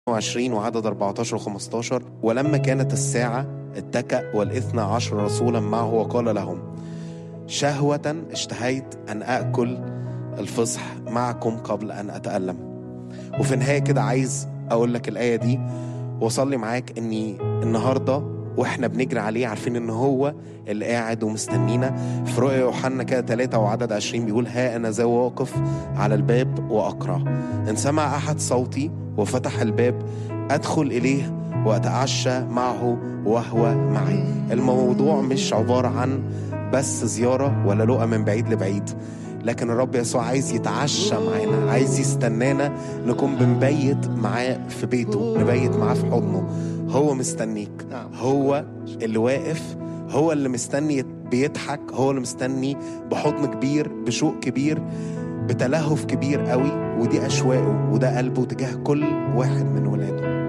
22 وعدد 14 و15 ولما كانت الساعة اتكأ والاثنى عشر رسولا معه وقال لهم شهوة اشتهيت أن أكل الفصح معكم قبل أن أتألم وفي النهاية كده عايز أقول لك الآية دي وأصلي معاك إني النهاردة واحنا بنجري عليه عارفين ان هو اللي قاعد ومستنينا في رؤيا يوحنا كده ثلاثة وعدد عشرين بيقول ها انا ذا واقف على الباب واقرا ان سمع احد صوتي وفتح الباب ادخل اليه واتعشى معه وهو معي الموضوع مش عبارة عن بس زيارة ولا لقى من بعيد لبعيد لكن الرب يسوع عايز يتعشى معانا عايز يستنانا نكون بنبيت معاه في بيته نبيت معاه في حضنه هو مستنيك هو اللي واقف هو اللي مستني بيضحك هو اللي مستني بحضن كبير بشوق كبير بتلهف كبير قوي ودي أشواقه وده قلبه تجاه كل واحد من ولاده